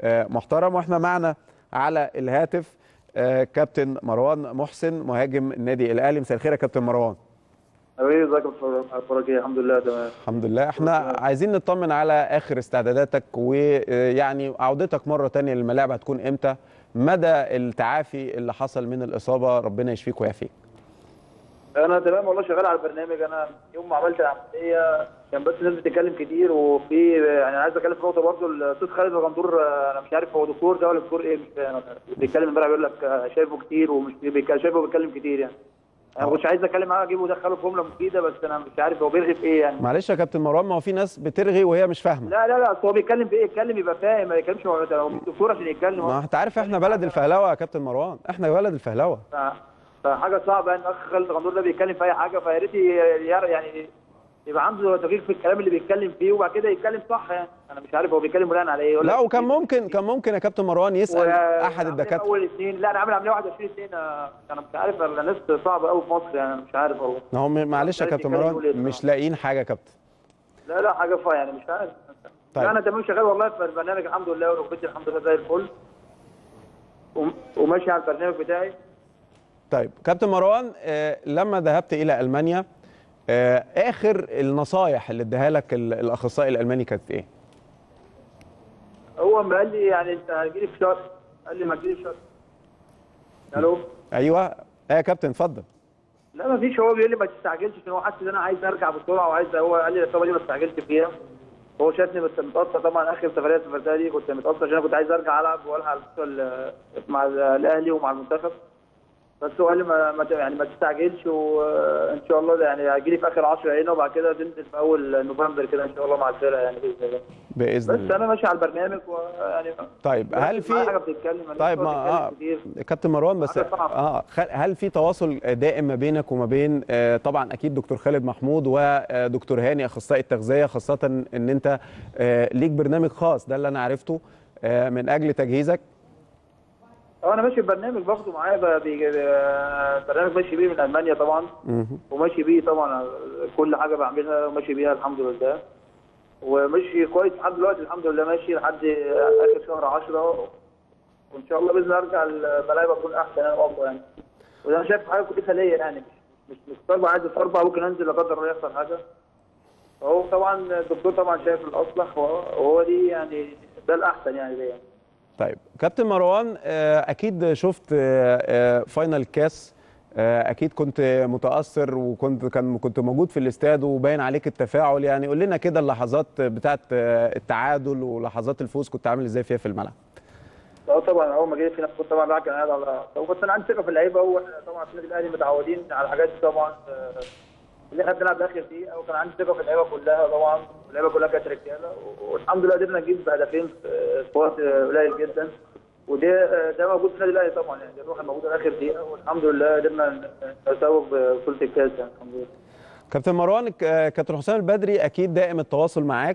آه، محترم واحنا معنا على الهاتف آه، كابتن مروان محسن مهاجم النادي الاهلي مساء الخير يا كابتن مروان حبيبي ازيك يا اخبارك ايه الحمد لله تمام الحمد لله احنا عايزين نطمن على اخر استعداداتك ويعني عودتك مره تانية للملاعب هتكون امتى مدى التعافي اللي حصل من الاصابه ربنا يشفيك ويعافيك انا تمام والله شغال على البرنامج انا يوم ما عملت العمليه كان بس الناس بتتكلم كتير وفي يعني عايز اتكلم في نقطه برضه الاستاذ خالد الغندور انا مش عارف هو دكتور ده ولا دكتور ايه مش فاهم بيتكلم امبارح بيقول لك شايفه كتير ومش بيتكلم شايفه بيتكلم كتير يعني انا مش عايز اتكلم معاه اجيبه ودخله في جمله مفيده بس انا مش عارف هو بيرغي في ايه يعني معلش يا كابتن مروان ما هو في ناس بترغي وهي مش فاهمه لا لا لا أصل هو بيتكلم في ايه يتكلم يبقى فاهم ما يتكلمش هو هو مش دكتور عشان يتكلم ما انت عارف احنا بلد الفهلوه يا كابتن مروان احنا بلد الفهلوه ف- فحاجه صعبه ان اخ خالد الغندور ده بيتكلم في اي حاجه فيا ريت ي- ير- يعني يبقى عنده دقيق في الكلام اللي بيتكلم فيه وبعد كده يتكلم صح يعني انا مش عارف هو بيتكلم بناء على ايه يقول لا لك وكان ممكن كان ممكن يا كابتن مروان يسال و- احد عاملين الدكاتره اول اثنين لا انا عامل عمليه 21 اثنين انا مش عارف الناس صعبه قوي في مصر يعني مش عارف والله ما هو معلش يا عايز كابتن يتكلم يقول مروان إيه مش لاقيين حاجه يا كابتن لا لا حاجه فا يعني مش عارف طيب. لا انا تمام شغال والله في البرنامج الحمد لله وركبتي الحمد لله زي الفل وم- وماشي على البرنامج بتاعي طيب كابتن مروان آه، لما ذهبت الى المانيا آه، اخر النصايح اللي اداها لك ال- الاخصائي الالماني كانت ايه؟ هو ما قال لي يعني انت هتجيلي في شهر قال لي ما تجيلي في شهر الو ايوه ايه يا كابتن اتفضل لا ما فيش هو بيقول لي ما تستعجلش عشان هو حاسس ان انا عايز ارجع بسرعه وعايز هو قال لي الاصابه دي ما استعجلش فيها هو شافني بس متاثر طبعا اخر سفريه سافرتها دي كنت متاثر عشان انا كنت عايز ارجع العب والحق على مستوى ال- مع الاهلي ومع المنتخب بس هو قال لي ما ما ت- يعني ما تستعجلش وان شاء الله ده يعني هيجي لي في اخر 10 هنا وبعد كده تنزل في اول نوفمبر كده ان شاء الله مع الفرقه يعني باذن الله باذن بس الله انا ماشي على البرنامج ويعني طيب هل في حاجه بتتكلم الناس طيب ما بتتكلم اه كتير. كابتن مروان بس حاجة صعبة. اه خل- هل في تواصل دائم ما بينك وما بين آه طبعا اكيد دكتور خالد محمود ودكتور هاني اخصائي التغذيه خاصه ان انت آه ليك برنامج خاص ده اللي انا عرفته آه من اجل تجهيزك اه انا ماشي ببرنامج باخده معايا ب- بي- آه، برنامج ماشي بيه من المانيا طبعا مهم. وماشي بيه طبعا كل حاجه بعملها وماشي بيها الحمد لله وماشي كويس لحد دلوقتي الحمد لله ماشي لحد اخر شهر 10 وان شاء الله باذن الله ارجع الملاعب اكون احسن انا وافضل يعني وانا شايف حاجه كويسه ليا يعني مش مش مش عايز اتربع ممكن انزل لا قدر الله يحصل حاجه فهو طبعا الدكتور طبعا شايف الاصلح وهو وهو دي يعني ده الاحسن يعني ليا طيب كابتن مروان آه، اكيد شفت آه، آه، فاينل كاس آه، اكيد كنت متاثر وكنت كان كنت موجود في الاستاد وباين عليك التفاعل يعني قول لنا كده اللحظات بتاعه آه، التعادل ولحظات الفوز كنت عامل ازاي فيها في الملعب اه طبعا اول ما جيت في نفس كنت طبعا بقى كان قاعد على بس انا عندي ثقه في اللعيبه واحنا طبعا في النادي الاهلي متعودين على الحاجات دي طبعا آه، اللي احنا بنلعب لاخر دقيقه وكان عندي ثقه في اللعيبه كلها طبعا اللعيبه كلها كانت رجاله والحمد لله قدرنا نجيب هدفين في في وقت قليل جدا وده آه، ده موجود في النادي الاهلي طبعا يعني دي الروح الموجوده لاخر دقيقه والحمد لله قدرنا نتوج ببطوله الكاس يعني الحمد لله كابتن مروان آه، كابتن حسام البدري اكيد دائم التواصل معاك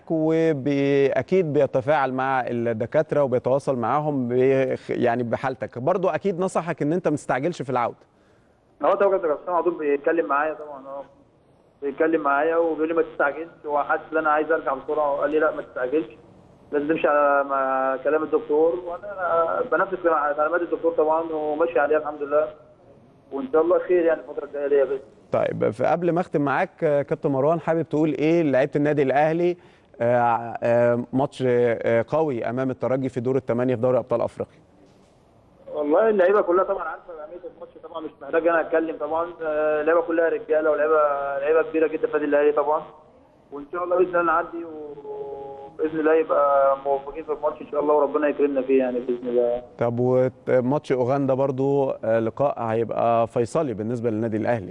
واكيد بيتفاعل مع الدكاتره وبيتواصل معاهم بيخ- يعني بحالتك برضو اكيد نصحك ان انت ما تستعجلش في العوده هو طبعا كابتن حسام على طول بيتكلم معايا طبعا اه بيتكلم معايا وبيقول لي ما تستعجلش هو حاسس ان انا عايز ارجع بسرعه وقال لي لا ما تستعجلش لازم تمشي على مع كلام الدكتور وانا بنفذ تعليمات الدكتور طبعا وماشي عليها الحمد لله وان شاء الله خير يعني الفتره الجايه ليا بس طيب فقبل ما اختم معاك آه، كابتن مروان حابب تقول ايه لعيبه النادي الاهلي آه، آه، ماتش آه، قوي امام الترجي في دور الثمانيه في دوري ابطال افريقيا والله اللعيبه كلها طبعا عارفه اهميه الماتش طبعا مش محتاج انا اتكلم طبعا آه، اللعيبه كلها رجاله ولعيبه لعيبه كبيره جدا في النادي الاهلي طبعا وان شاء الله باذن الله نعدي وباذن الله يبقى موفقين في الماتش ان شاء الله وربنا يكرمنا فيه يعني باذن الله طب وماتش اوغندا برضو آه، لقاء هيبقى فيصلي بالنسبه للنادي الاهلي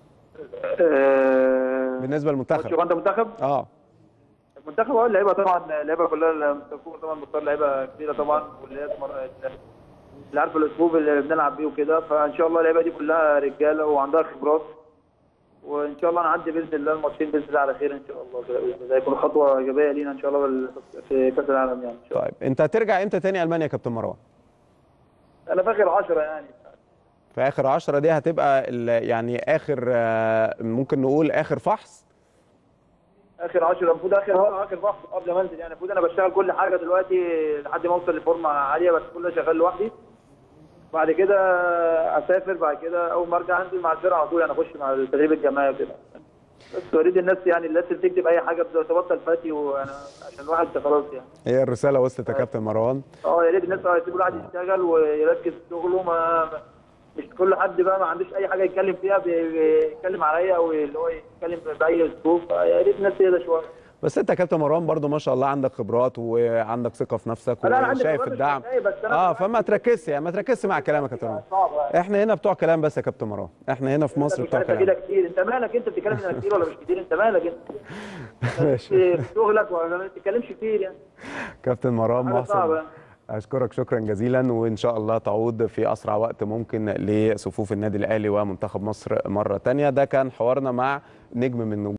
آه، بالنسبه ماتش للمنتخب اوغندا منتخب اه المنتخب اه اللعيبه طبعا اللعيبه كلها المنتخب طبعا مختار لعيبه كبيره طبعا واللي هي تمر- اللي عارفه الاسلوب اللي بنلعب بيه وكده فان شاء الله اللعيبه دي كلها رجاله وعندها خبرات وان شاء الله نعدي باذن الله الماتشين باذن الله على خير ان شاء الله كده باذن الله يكون خطوه ايجابيه لينا ان شاء الله بال- في كاس العالم يعني ان شاء الله طيب انت هترجع امتى تاني المانيا يا كابتن مروان انا فاكر 10 يعني في اخر عشرة دي هتبقى ال- يعني اخر آه، ممكن نقول اخر فحص اخر 10 المفروض اخر اخر بحث قبل ما انزل يعني المفروض انا بشتغل كل حاجه دلوقتي لحد ما اوصل لفورمه عاليه بس كل ده شغال لوحدي بعد كده اسافر بعد كده اول ما ارجع انزل مع الفرقه على طول يعني اخش مع التدريب الجماعي وكده بس اريد الناس يعني الناس اللي تكتب اي حاجه تبطل فاتي وانا عشان الواحد خلاص يعني هي الرساله وصلت يا كابتن مروان اه يا ريت الناس يسيبوا الواحد يشتغل ويركز في شغله ما مش كل حد بقى ما عندوش اي حاجه يتكلم فيها بيتكلم عليا او اللي هو يتكلم باي اسلوب يا ريت الناس تهدى شويه بس انت يا كابتن مروان برضو ما شاء الله عندك خبرات وعندك ثقه في نفسك لا، أنا عندي وشايف خبرات مش الدعم طبيعية، بس أنا اه ببقى فما تركزش يعني ما تركزش مع كلامك يا كابتن مروان صعبه يعني احنا هنا بتوع كلام بس يا كابتن مروان احنا هنا في مصر مش بتوع عارف كلام كده كتير انت مالك انت بتتكلم انك كتير ولا مش كتير انت مالك انت ماشي في شغلك ولا ما بتتكلمش كتير يعني كابتن مروان حاجة صعبة. محسن اشكرك شكرا جزيلا وان شاء الله تعود في اسرع وقت ممكن لصفوف النادي الاهلي ومنتخب مصر مره تانية ده كان حوارنا مع نجم من نجوم